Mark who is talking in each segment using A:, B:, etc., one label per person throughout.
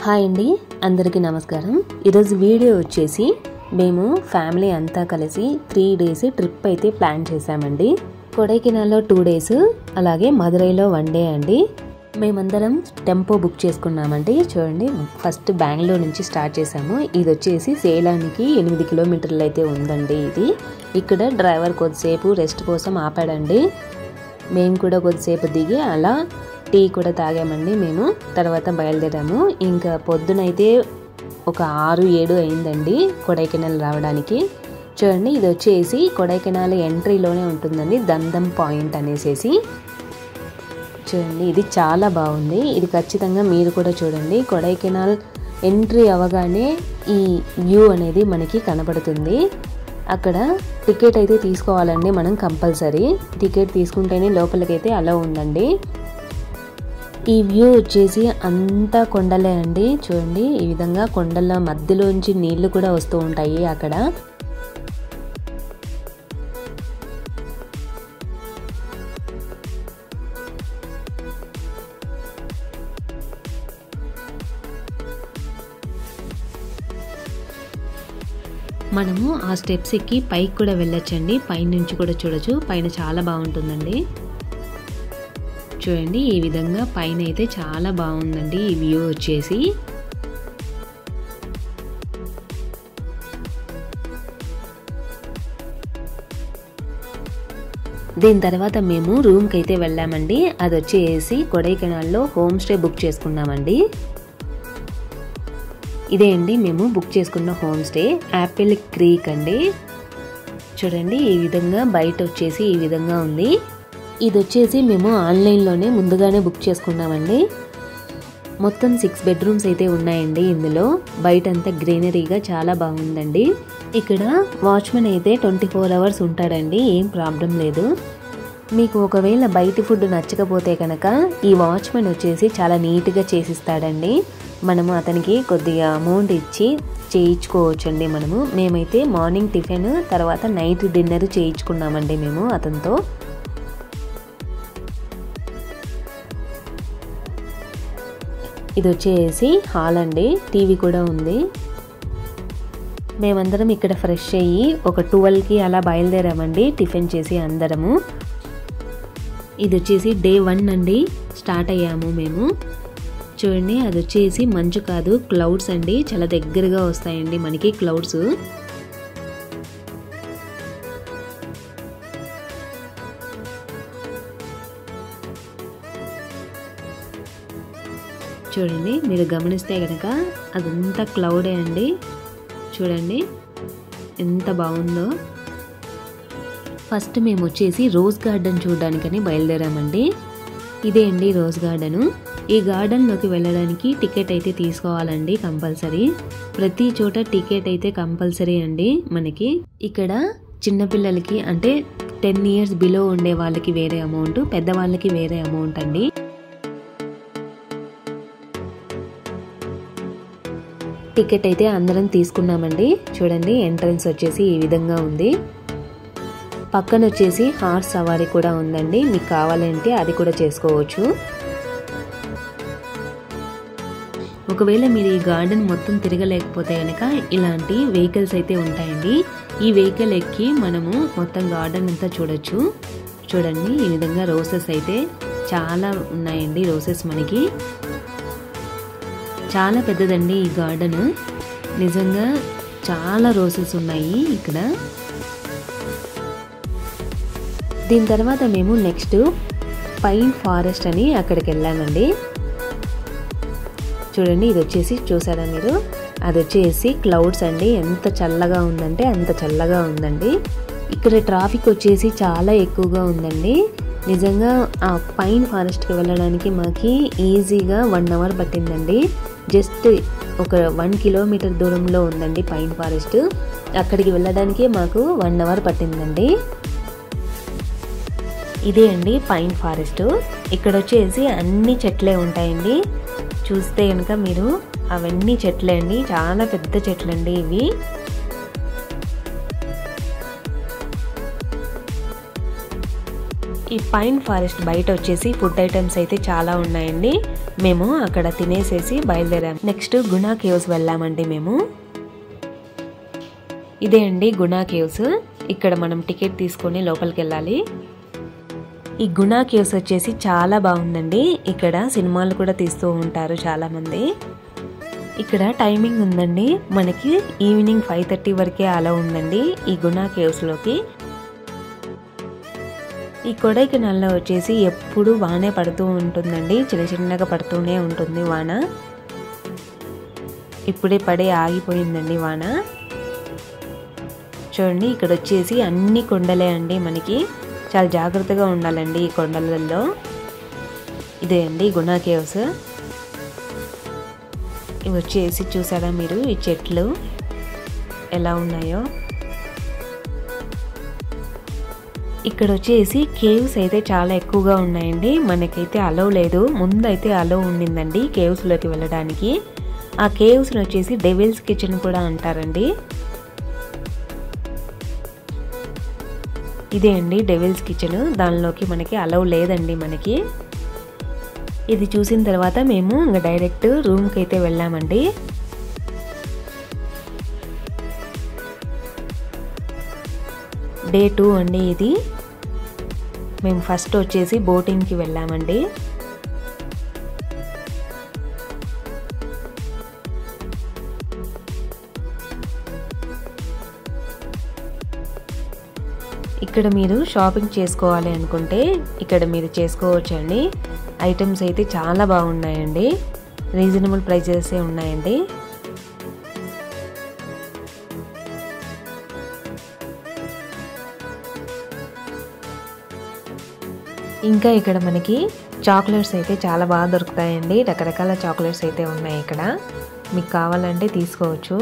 A: hi అండి అందరికీ నమస్కారం ఈరోజు వీడియో వచ్చేసి మేము ఫ్యామిలీ అంతా కలిసి త్రీ డేస్ ట్రిప్ అయితే ప్లాన్ చేశామండి కొడైకెనాల్లో టూ డేస్ అలాగే మదురైలో వన్ డే అండి మేమందరం టెంపో బుక్ చేసుకున్నామండి చూడండి ఫస్ట్ బెంగళూరు నుంచి స్టార్ట్ చేసాము ఇది వచ్చేసి సేలానికి ఎనిమిది కిలోమీటర్లు అయితే ఉందండి ఇది ఇక్కడ డ్రైవర్ కొద్దిసేపు రెస్ట్ కోసం ఆపాడండి మేము కూడా కొద్దిసేపు దిగి అలా టీ కూడా తాగామండి మేము తర్వాత బయలుదేరాము ఇంకా పొద్దునైతే ఒక ఆరు ఏడు అయిందండి కొడైకెనాల్ రావడానికి చూడండి ఇది వచ్చేసి కొడైకెనాల్ ఎంట్రీలోనే ఉంటుందండి దందం పాయింట్ అనేసేసి చూడండి ఇది చాలా బాగుంది ఇది ఖచ్చితంగా మీరు కూడా చూడండి కొడైకెనాల్ ఎంట్రీ అవ్వగానే ఈ వ్యూ అనేది మనకి కనబడుతుంది అక్కడ టికెట్ అయితే తీసుకోవాలండి మనం కంపల్సరీ టికెట్ తీసుకుంటేనే లోపలికైతే అలా ఉందండి ఈ వ్యూ వచ్చేసి అంతా కొండలే అండి చూడండి ఈ విధంగా కొండల మధ్యలోంచి నీళ్లు కూడా వస్తూ ఉంటాయి అక్కడ మనము ఆ స్టెప్స్ ఎక్కి పైకి కూడా వెళ్ళొచ్చండి పైన నుంచి కూడా చూడొచ్చు పైన చాలా బాగుంటుందండి చూడండి ఈ విధంగా పైన అయితే చాలా బాగుందండి ఈ వ్యూ వచ్చేసి దీని తర్వాత మేము రూమ్కి అయితే వెళ్ళామండి అది వచ్చేసి కొడైకెనాల్లో హోమ్ స్టే బుక్ చేసుకున్నామండి ఇదే అండి మేము బుక్ చేసుకున్న హోమ్ స్టే యాపిల్ క్రీక్ అండి చూడండి ఈ విధంగా బయట వచ్చేసి ఈ విధంగా ఉంది ఇది వచ్చేసి మేము ఆన్లైన్లోనే ముందుగానే బుక్ చేసుకున్నామండి మొత్తం సిక్స్ బెడ్రూమ్స్ అయితే ఉన్నాయండి ఇందులో బయట అంతా గ్రీనరీగా చాలా బాగుందండి ఇక్కడ వాచ్మెన్ అయితే ట్వంటీ ఫోర్ అవర్స్ ఉంటాడండి ఏం ప్రాబ్లం లేదు మీకు ఒకవేళ బయటి ఫుడ్ నచ్చకపోతే కనుక ఈ వాచ్మెన్ వచ్చేసి చాలా నీట్గా చేసిస్తాడండి మనము అతనికి కొద్దిగా అమౌంట్ ఇచ్చి చేయించుకోవచ్చండి మనము మేమైతే మార్నింగ్ టిఫిన్ తర్వాత నైట్ డిన్నర్ చేయించుకున్నామండి మేము అతనితో ఇది వచ్చేసి హాల్ అండి టీవీ కూడా ఉంది మేమందరం ఇక్కడ ఫ్రెష్ అయ్యి ఒక ట్వెల్వ్కి అలా బయలుదేరామండి టిఫిన్ చేసి అందరము ఇది వచ్చేసి డే వన్ అండి స్టార్ట్ అయ్యాము మేము చూడండి అది వచ్చేసి మంచు కాదు క్లౌడ్స్ అండి చాలా దగ్గరగా వస్తాయండి మనకి క్లౌడ్స్ చూడండి మీరు గమనిస్తే కనుక అదంతా క్లౌడే అండి చూడండి ఎంత బాగుందో ఫస్ట్ మేము వచ్చేసి రోజ్ గార్డెన్ చూడడానికని బయలుదేరామండి ఇదే అండి రోజ్ గార్డెను ఈ గార్డెన్లోకి వెళ్ళడానికి టికెట్ అయితే తీసుకోవాలండి కంపల్సరీ ప్రతి చోట టికెట్ అయితే కంపల్సరీ అండి మనకి ఇక్కడ చిన్నపిల్లలకి అంటే టెన్ ఇయర్స్ బిలో ఉండే వాళ్ళకి వేరే అమౌంట్ పెద్దవాళ్ళకి వేరే అమౌంట్ అండి టికెట్ అయితే అందరం తీసుకున్నామండి చూడండి ఎంట్రన్స్ వచ్చేసి ఈ విధంగా ఉంది పక్కన వచ్చేసి హార్స్ సవారీ కూడా ఉందండి మీకు కావాలంటే అది కూడా చేసుకోవచ్చు ఒకవేళ మీరు ఈ గార్డెన్ మొత్తం తిరగలేకపోతే కనుక ఇలాంటి వెహికల్స్ అయితే ఉంటాయండి ఈ వెహికల్ ఎక్కి మనము మొత్తం గార్డెన్ అంతా చూడొచ్చు చూడండి ఈ విధంగా రోసెస్ అయితే చాలా ఉన్నాయండి రోసెస్ మనకి చాలా పెద్దదండి ఈ గార్డెన్ నిజంగా చాలా రోసెస్ ఉన్నాయి ఇక్కడ దీని తర్వాత మేము నెక్స్ట్ పైన్ ఫారెస్ట్ అని అక్కడికి వెళ్ళామండి చూడండి ఇది వచ్చేసి చూసారా మీరు అది వచ్చేసి క్లౌడ్స్ అండి ఎంత చల్లగా ఉందంటే అంత చల్లగా ఉందండి ఇక్కడ ట్రాఫిక్ వచ్చేసి చాలా ఎక్కువగా ఉందండి నిజంగా ఆ పైన్ ఫారెస్ట్కి వెళ్ళడానికి మాకి ఈజీగా వన్ అవర్ పట్టిందండి జస్ట్ ఒక వన్ కిలోమీటర్ దూరంలో ఉందండి పైన్ ఫారెస్ట్ అక్కడికి వెళ్ళడానికి మాకు వన్ అవర్ పట్టిందండి ఇదే అండి పైన్ ఫారెస్ట్ ఇక్కడ వచ్చేసి అన్ని చెట్లే ఉంటాయండి చూస్తే కనుక మీరు అవన్నీ చెట్లే అండి చాలా పెద్ద చెట్లండి ఇవి ఈ పైన్ ఫారెస్ట్ బయట వచ్చేసి ఫుడ్ ఐటమ్స్ అయితే చాలా ఉన్నాయండి మేము అక్కడ తినేసేసి బయలుదేరాం నెక్స్ట్ గుణా కేవ్స్ వెళ్ళామండి మేము ఇదే అండి గుణా కేవ్స్ ఇక్కడ మనం టికెట్ తీసుకొని లోపలికి వెళ్ళాలి ఈ గుణా కేవ్స్ వచ్చేసి చాలా బాగుందండి ఇక్కడ సినిమాలు కూడా తీస్తూ ఉంటారు చాలామంది ఇక్కడ టైమింగ్ ఉందండి మనకి ఈవినింగ్ ఫైవ్ థర్టీ వరకే అలా ఉందండి ఈ గుణా కేవ్స్లోకి ఈ కొడైకెనాల్లో వచ్చేసి ఎప్పుడు వానే పడుతూ ఉంటుందండి చిన్న చిన్నగా పడుతూనే ఉంటుంది వాన ఇప్పుడే పడే ఆగిపోయిందండి వాన చూడండి ఇక్కడ వచ్చేసి అన్ని కొండలే అండి మనకి చాలా జాగ్రత్తగా ఉండాలండి ఈ కొండలలో ఇదే అండి గుణా కేవ్స్ ఇవి వచ్చేసి చూసారా మీరు ఈ చెట్లు ఎలా ఉన్నాయో ఇక్కడ వచ్చేసి కేవ్స్ అయితే చాలా ఎక్కువగా ఉన్నాయండి మనకైతే అలవ్ లేదు ముందు అయితే అలవ్ ఉండిందండి కేవ్స్లోకి వెళ్ళడానికి ఆ కేవ్స్ని వచ్చేసి డెవిల్స్ కిచెన్ కూడా అంటారండి ఇదే అండి డెవిల్స్ కిచెన్ దానిలోకి మనకి అలవ్ లేదండి మనకి ఇది చూసిన తర్వాత మేము ఇంకా డైరెక్ట్ రూమ్కి అయితే వెళ్ళామండి డే టూ అండి ఇది మేము ఫస్ట్ వచ్చేసి బోటింగ్కి వెళ్ళామండి ఇక్కడ మీరు షాపింగ్ చేసుకోవాలి అనుకుంటే ఇక్కడ మీరు చేసుకోవచ్చండి ఐటమ్స్ అయితే చాలా బాగున్నాయండి రీజనబుల్ ప్రైజెసే ఉన్నాయండి ఇంకా ఇక్కడ మనకి చాక్లెట్స్ అయితే చాలా బాగా దొరుకుతాయండి రకరకాల చాక్లెట్స్ అయితే ఉన్నాయి ఇక్కడ మీకు కావాలంటే తీసుకోవచ్చు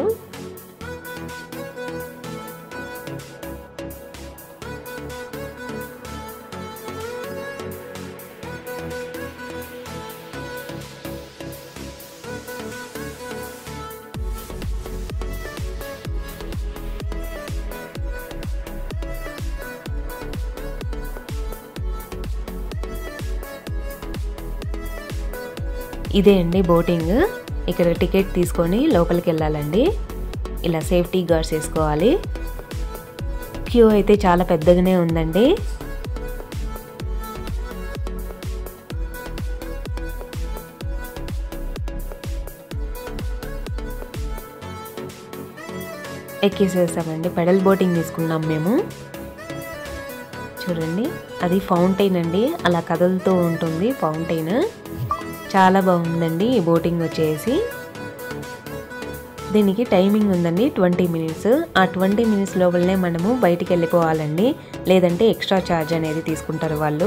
A: ఇదే అండి బోటింగ్ ఇక్కడ టికెట్ తీసుకొని లోపలికి వెళ్ళాలండి ఇలా సేఫ్టీ గార్డ్స్ వేసుకోవాలి క్యూ అయితే చాలా పెద్దగానే ఉందండి ఎక్కేసేసామండి పెడల్ బోటింగ్ తీసుకున్నాం మేము చూడండి అది ఫౌంటైన్ అండి అలా కదులుతూ ఉంటుంది ఫౌంటైన్ చాలా బాగుందండి ఈ బోటింగ్ వచ్చేసి దీనికి టైమింగ్ ఉందండి ట్వంటీ మినిట్స్ ఆ ట్వంటీ మినిట్స్ లోపలనే మనము బయటికి వెళ్ళిపోవాలండి లేదంటే ఎక్స్ట్రా ఛార్జ్ అనేది తీసుకుంటారు వాళ్ళు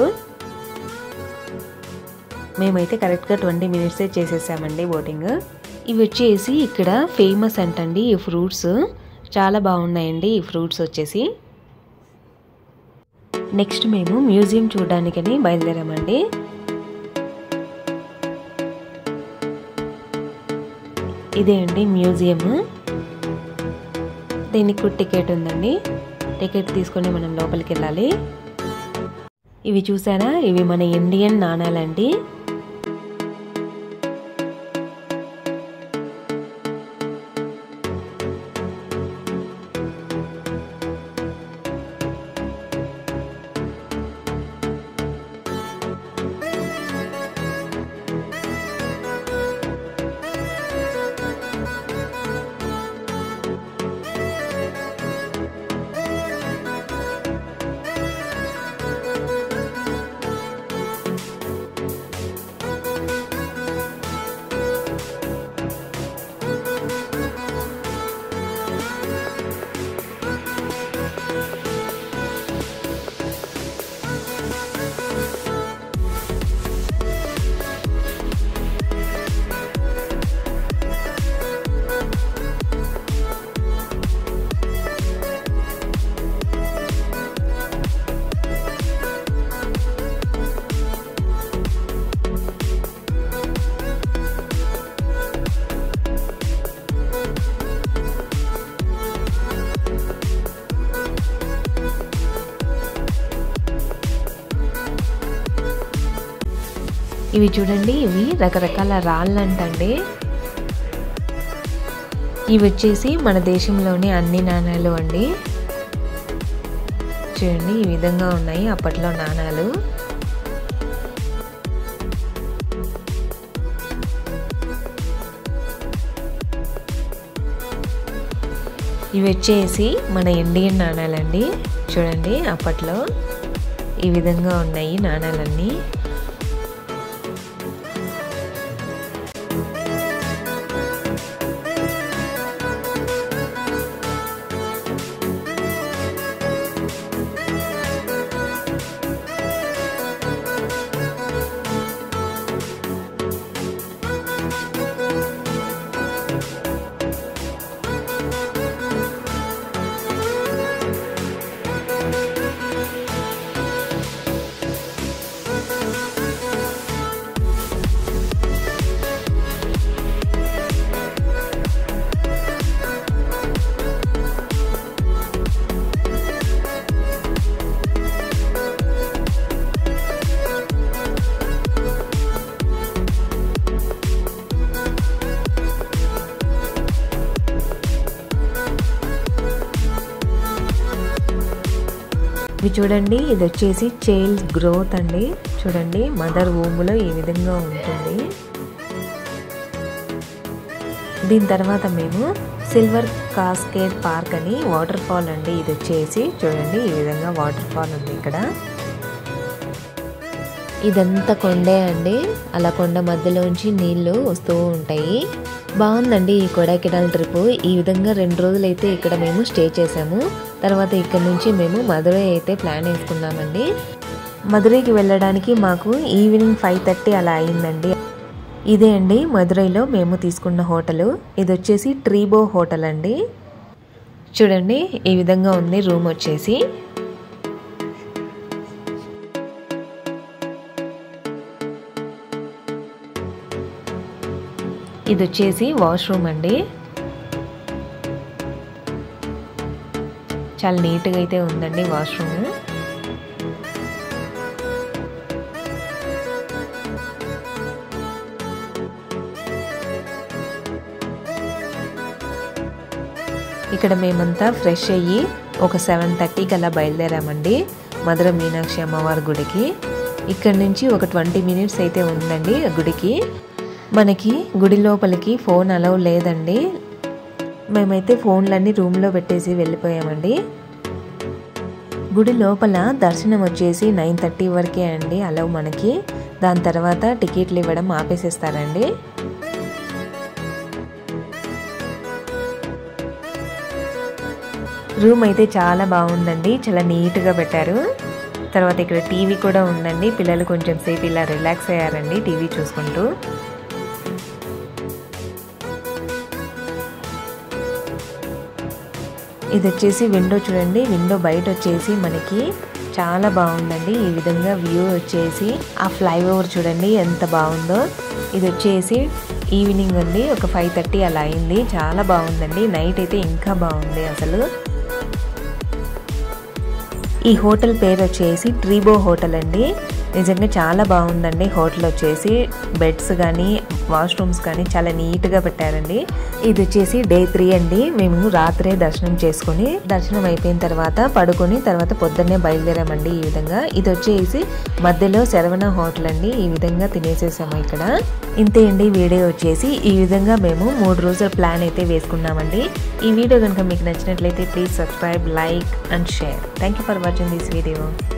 A: మేమైతే కరెక్ట్గా ట్వంటీ మినిట్సే చేసేసామండి బోటింగ్ ఇవి వచ్చేసి ఇక్కడ ఫేమస్ అంటండి ఈ ఫ్రూట్స్ చాలా బాగున్నాయండి ఈ ఫ్రూట్స్ వచ్చేసి నెక్స్ట్ మేము మ్యూజియం చూడడానికని బయలుదేరామండి ఇదే అండి మ్యూజియం దీనికి టికెట్ ఉందండి టికెట్ తీసుకొని మనం లోపలికి వెళ్ళాలి ఇవి చూసారా ఇవి మన ఇండియన్ నాణాలండి ఇవి చూడండి ఇవి రకరకాల రాళ్ళంటండి ఇవి వచ్చేసి మన దేశంలోని అన్ని నాణాలు అండి చూడండి ఈ విధంగా ఉన్నాయి అప్పట్లో నాణాలు ఇవి వచ్చేసి మన ఇండియన్ నాణాలండి చూడండి అప్పట్లో ఈ విధంగా ఉన్నాయి నాణాలన్నీ ఇవి చూడండి ఇది వచ్చేసి చైల్డ్ గ్రోత్ అండి చూడండి మదర్ వూమ్లో ఈ విధంగా ఉంటుంది దీని తర్వాత మేము సిల్వర్ కాస్కేట్ పార్క్ అని వాటర్ ఫాల్ అండి ఇది వచ్చేసి చూడండి ఈ విధంగా వాటర్ ఫాల్ ఉంది ఇక్కడ ఇదంతా కొండే అండి అలా కొండ మధ్యలోంచి నీళ్లు వస్తూ ఉంటాయి బాగుందండి ఈ కొడైకెనాల్ ట్రిప్ ఈ విధంగా రెండు రోజులు అయితే ఇక్కడ మేము స్టే చేసాము తర్వాత ఇక్కడ నుంచి మేము మదురై అయితే ప్లాన్ వేసుకున్నామండి మదురైకి వెళ్ళడానికి మాకు ఈవినింగ్ ఫైవ్ థర్టీ అలా అయిందండి ఇదే అండి మదురైలో మేము తీసుకున్న హోటల్ ఇది వచ్చేసి ట్రీబో హోటల్ అండి చూడండి ఈ విధంగా ఉంది రూమ్ వచ్చేసి ఇది వచ్చేసి వాష్రూమ్ అండి చాలా నీట్గా అయితే ఉందండి వాష్రూమ్ ఇక్కడ మేమంతా ఫ్రెష్ అయ్యి ఒక సెవెన్ థర్టీకి అలా బయలుదేరామండి మధుర మీనాక్షి అమ్మవారి గుడికి ఇక్కడ నుంచి ఒక ట్వంటీ మినిట్స్ అయితే ఉందండి గుడికి మనకి గుడి లోపలికి ఫోన్ అలవ్ లేదండి మేమైతే ఫోన్లన్నీ రూమ్లో పెట్టేసి వెళ్ళిపోయామండి గుడి లోపల దర్శనం వచ్చేసి నైన్ థర్టీ వరకే అండి అలవ్ మనకి దాని తర్వాత టికెట్లు ఇవ్వడం ఆపేసేస్తారండి రూమ్ అయితే చాలా బాగుందండి చాలా నీట్గా పెట్టారు తర్వాత ఇక్కడ టీవీ కూడా ఉందండి పిల్లలు కొంచెం సేపు ఇలా రిలాక్స్ అయ్యారండి టీవీ చూసుకుంటూ ఇది వచ్చేసి విండో చూడండి విండో బయట వచ్చేసి మనకి చాలా బాగుందండి ఈ విధంగా వ్యూ వచ్చేసి ఆ ఫ్లైఓవర్ చూడండి ఎంత బాగుందో ఇది వచ్చేసి ఈవినింగ్ అండి ఒక ఫైవ్ థర్టీ అలా అయింది చాలా బాగుందండి నైట్ అయితే ఇంకా బాగుంది అసలు ఈ హోటల్ పేరు వచ్చేసి ట్రీబో హోటల్ అండి నిజంగా చాలా బాగుందండి హోటల్ వచ్చేసి బెడ్స్ కానీ వాష్రూమ్స్ కానీ చాలా నీట్గా పెట్టారండి ఇది వచ్చేసి డే త్రీ అండి మేము రాత్రే దర్శనం చేసుకుని దర్శనం అయిపోయిన తర్వాత పడుకొని తర్వాత పొద్దున్నే బయలుదేరామండి ఈ విధంగా ఇది వచ్చేసి మధ్యలో శరవణ హోటల్ అండి ఈ విధంగా తినేసేసాము ఇక్కడ ఇంతే అండి వీడియో వచ్చేసి ఈ విధంగా మేము మూడు రోజుల ప్లాన్ అయితే వేసుకున్నామండి ఈ వీడియో కనుక మీకు నచ్చినట్లయితే please subscribe like and share thank you for watching this video